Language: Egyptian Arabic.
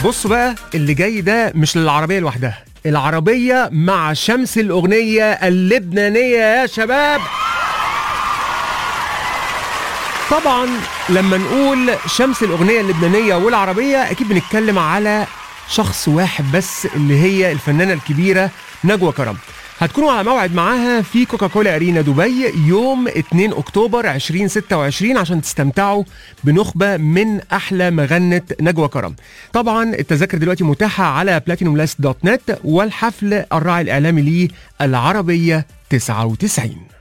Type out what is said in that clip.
بصوا بقى اللي جاي ده مش للعربية لوحدها العربية مع شمس الأغنية اللبنانية يا شباب طبعا لما نقول شمس الأغنية اللبنانية والعربية أكيد بنتكلم على شخص واحد بس اللي هي الفنانة الكبيرة نجوى كرم هتكونوا على موعد معاها في كوكاكولا أرينا دبي يوم 2 أكتوبر 2026 عشان تستمتعوا بنخبة من أحلى مغنة نجوى كرم طبعا التذاكر دلوقتي متاحة على بلاتينوم دوت نت والحفل الراعي الإعلامي ليه العربية 99